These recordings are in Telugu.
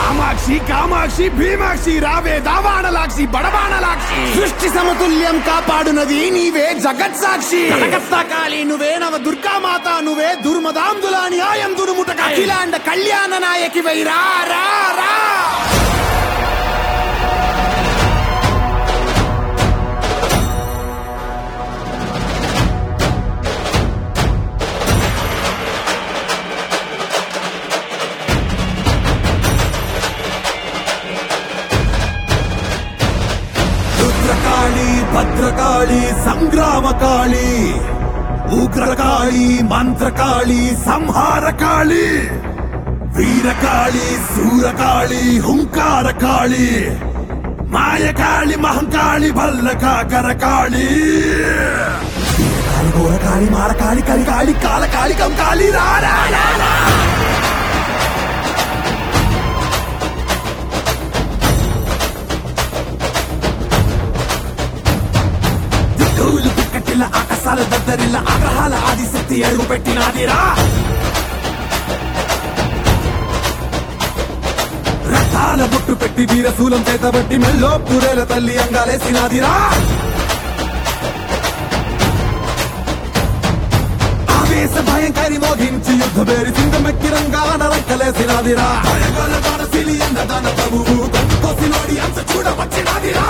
కామాక్షి కామాక్షి భీమాక్షి రావే దావాణలాక్షి బడబాణలాక్షి సృష్టి సమతుల్యం కాపాడునది నీవే జగత్ సాక్షి కాళి నువ్వే నవ దుర్గామాత నువ్వే దుర్మదాంధుల న్యాయం దురుముట అఖిలాండ కళ్యాణ నాయకి వై రా రా రా రుద్రకాళి భద్రకాళి సంగ్రామకాళి ఉగ్రకాళి మంత్రకాళి సంహారకాళి వీరకాళి శూరకాళి హుంకారకాళి మాయకాళి మహంకాళి భల్లకాకరకాళి వీరకాళి ఘోరకాళి మారకాళి కలికాళి కాలకాళి కంకాళి రారా దిక్కులు పిక్కటిల్ల ఆకాశాల దద్దరిల్ల ఆగ్రహాల ఆదిశక్తి అడుగు పెట్టినాదిరా రథాల బొట్టు పెట్టి వీరశూలం చేతబట్టి మెల్లో పూరేల తల్లి అంగాలేసినాదిరా ఆవేశ భయంకరి మోగించి యుద్ధ పేరి సింగమెక్కి రంగాన రంకలేసినాదిరా భయగల మనసిలి ఎందదాన ప్రభువు కొసినోడి అంత చూడవచ్చినాదిరా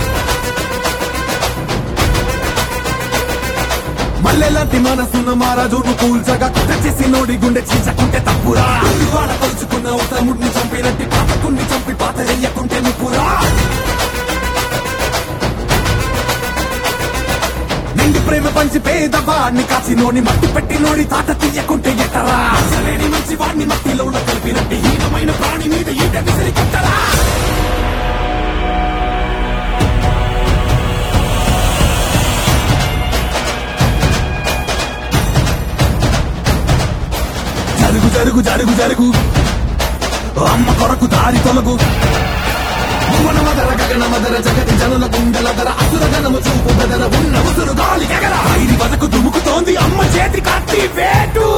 మల్లెలాంటి మనసున్న మారాజును కూల్చగా చేసి నోడి గుండె చీచకుంటే తప్పురా వాడ కొలుచుకున్న ఉత్తముడిని చంపినట్టి పాతకుణ్ణి చంపి పాత వెయ్యకుంటే నిప్పురా నిండి ప్రేమ పంచి పేదవాడిని కాచి నోని మట్టి పెట్టి నోడి తాట తీయకుంటే ఎటరా అసలేని మంచి వాడిని మట్టిలో ఉన్న కలిపినట్టి హీనమైన ప్రాణి మీద ఈట విసిరి కొట్టరా జరుగు జరుగు జరుగు జరుగు అమ్మ కొరకు దారి తొలగు భువన మదర గగన మదర జగతి జనుల గుండెల ధర అసుర గణము చూపు బెదర ఉన్న ఉసురు గాలి గగన ఐరి వదకు దుముకుతోంది అమ్మ చేతి కత్తి వేటు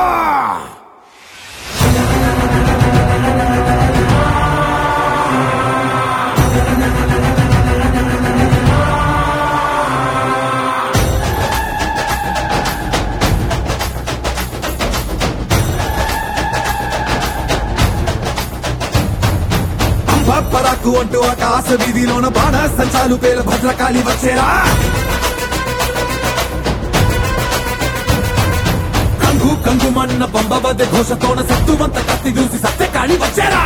పరాకు అంటూ ఆకాశ వీధిలోన బాణ సంచాలు పేరు భద్రకాళి వచ్చేరా కంగు కంగు మన్న పంబబద్దె ఘోషతోన సత్తువంత కత్తి దూసి సత్యకాళి వచ్చేరా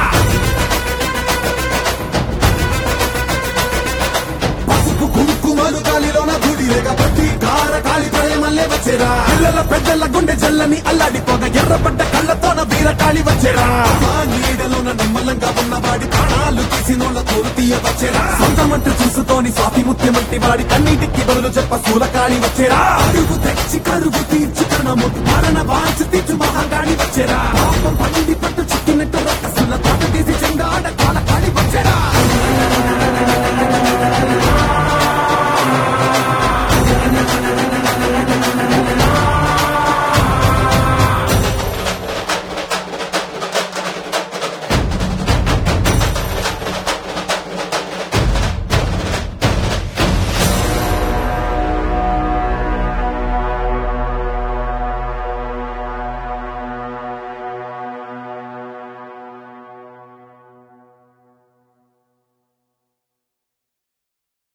పసుపు కుంకుమలు గాలిలోన గుడిలేక ప్రతి కార కాలి ప్రేమల్లే వచ్చేరా పిల్లల పెద్దల గుండె జల్లని అల్లాడిపోగా ఎర్రబడ్డ కళ్ళతోన వీరకాళి వచ్చేరా ఆ నీడలోన నిమ్మలంగా ఉన్న వాడి ప్రాణాలు తీసినోళ్ళ తోలు తీయ వచ్చేరా సొంతమంటూ చూసుకొని స్వాతి ముత్యమంటి వాడి కన్నీటికి బదులు చెప్ప సూలకాళి వచ్చేరా అడుగు తెచ్చి కరువు తీర్చు కనము మరణ వాంచు తీర్చు మహాగాళి వచ్చేరా